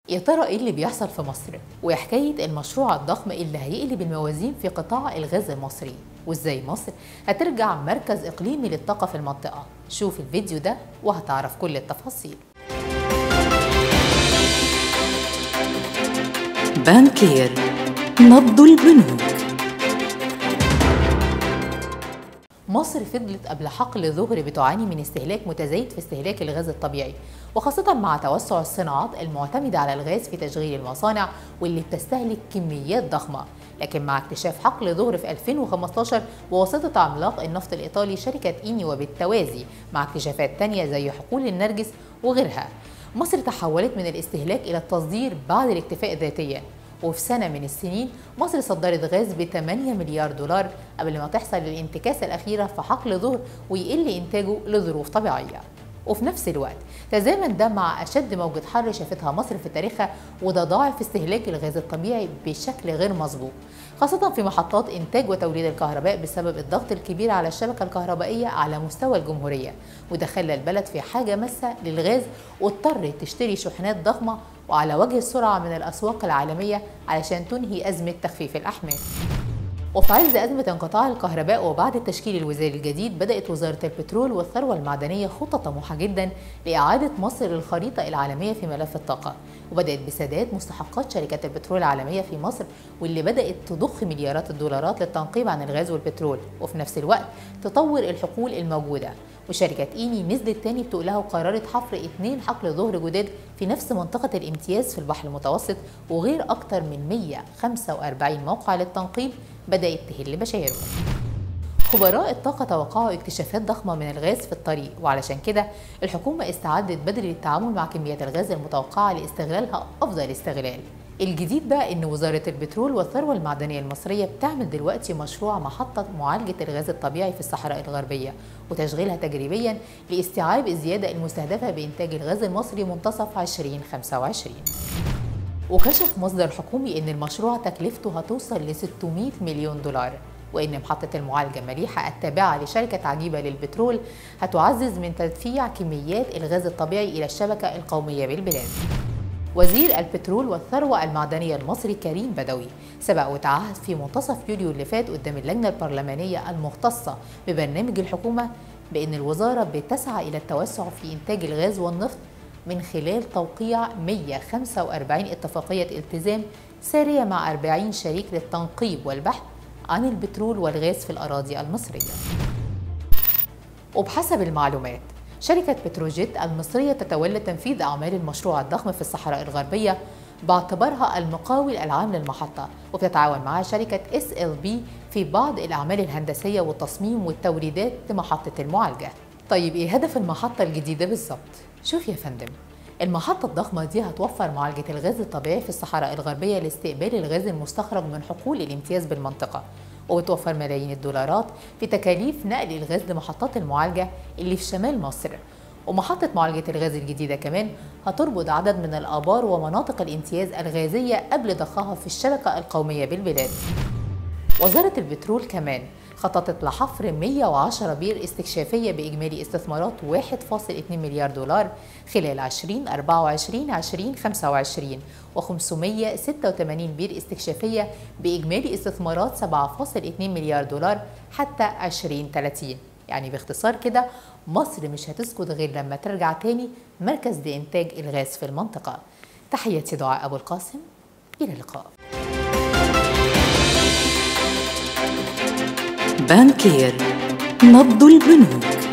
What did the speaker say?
يا ترى ايه اللي بيحصل في مصر وحكايه المشروع الضخم اللي هيقلب الموازين في قطاع الغاز المصري وازاي مصر هترجع مركز اقليمي للطاقه في المنطقه شوف الفيديو ده وهتعرف كل التفاصيل بانكير نبض البنوك مصر فضلت قبل حقل ظهر بتعاني من استهلاك متزايد في استهلاك الغاز الطبيعي وخاصة مع توسع الصناعات المعتمدة على الغاز في تشغيل المصانع واللي بتستهلك كميات ضخمة لكن مع اكتشاف حقل ظهر في 2015 بواسطة عملاق النفط الإيطالي شركة إيني وبالتوازي مع اكتشافات تانية زي حقول النرجس وغيرها مصر تحولت من الاستهلاك إلى التصدير بعد الاكتفاء ذاتيا وفي سنة من السنين مصر صدرت غاز ب 8 مليار دولار قبل ما تحصل الانتكاسة الأخيرة في حقل ظهر ويقل إنتاجه لظروف طبيعية وفي نفس الوقت تزامن ده مع أشد موجة حر شافتها مصر في تاريخها وده ضاعف استهلاك الغاز الطبيعي بشكل غير مسبوق خاصة في محطات إنتاج وتوليد الكهرباء بسبب الضغط الكبير على الشبكة الكهربائية على مستوى الجمهورية وده خلى البلد في حاجة ماسة للغاز واضطرت تشتري شحنات ضخمة وعلى وجه السرعة من الأسواق العالمية علشان تنهي أزمة تخفيف الأحمال وفي عز أزمة انقطاع الكهرباء وبعد التشكيل الوزاري الجديد بدأت وزارة البترول والثروة المعدنية خطة طموحة جدا لإعادة مصر للخريطة العالمية في ملف الطاقة وبدأت بسداد مستحقات شركات البترول العالمية في مصر واللي بدأت تضخ مليارات الدولارات للتنقيب عن الغاز والبترول وفي نفس الوقت تطور الحقول الموجودة وشركة إيني نزلت تاني بتقولها وقررت حفر اتنين حقل ظهر جداد في نفس منطقة الامتياز في البحر المتوسط وغير أكتر من 145 موقع للتنقيب بدأت تهل بشايرهم خبراء الطاقة توقعوا اكتشافات ضخمة من الغاز في الطريق وعلشان كده الحكومة استعدت بدري للتعامل مع كميات الغاز المتوقعة لاستغلالها أفضل استغلال الجديد بقى ان وزاره البترول والثروه المعدنيه المصريه بتعمل دلوقتي مشروع محطه معالجه الغاز الطبيعي في الصحراء الغربيه وتشغيلها تجريبيا لاستيعاب الزياده المستهدفه بانتاج الغاز المصري منتصف 2025 وكشف مصدر حكومي ان المشروع تكلفته هتوصل ل 600 مليون دولار وان محطه المعالجه مليحه التابعه لشركه عجيبه للبترول هتعزز من تدفيع كميات الغاز الطبيعي الى الشبكه القوميه بالبلاد وزير البترول والثروة المعدنية المصري كريم بدوي سبق وتعهد في منتصف يوليو اللي فات قدام اللجنة البرلمانية المختصة ببرنامج الحكومة بأن الوزارة بتسعى إلى التوسع في إنتاج الغاز والنفط من خلال توقيع 145 اتفاقية التزام سارية مع 40 شريك للتنقيب والبحث عن البترول والغاز في الأراضي المصرية وبحسب المعلومات شركة بتروجيت المصرية تتولى تنفيذ أعمال المشروع الضخم في الصحراء الغربية باعتبارها المقاول العام للمحطة وبتتعاون معها شركة اس ال بي في بعض الأعمال الهندسية والتصميم والتوريدات لمحطة المعالجة طيب إيه هدف المحطة الجديدة بالظبط؟ شوف يا فندم المحطة الضخمة دي هتوفر معالجة الغاز الطبيعي في الصحراء الغربية لاستقبال الغاز المستخرج من حقول الامتياز بالمنطقة وبتوفر ملايين الدولارات في تكاليف نقل الغاز لمحطات المعالجة اللي في شمال مصر ومحطة معالجة الغاز الجديدة كمان هتربط عدد من الآبار ومناطق الامتياز الغازية قبل ضخها في الشبكة القومية بالبلاد وزارة البترول كمان خططت لحفر 110 بير استكشافية بإجمالي استثمارات 1.2 مليار دولار خلال 2024 2025 و586 بير استكشافية بإجمالي استثمارات 7.2 مليار دولار حتى 2030 يعني باختصار كده مصر مش هتسكت غير لما ترجع تاني مركز لإنتاج الغاز في المنطقة تحياتي دعاء أبو القاسم إلى اللقاء بانكير نبض البنوك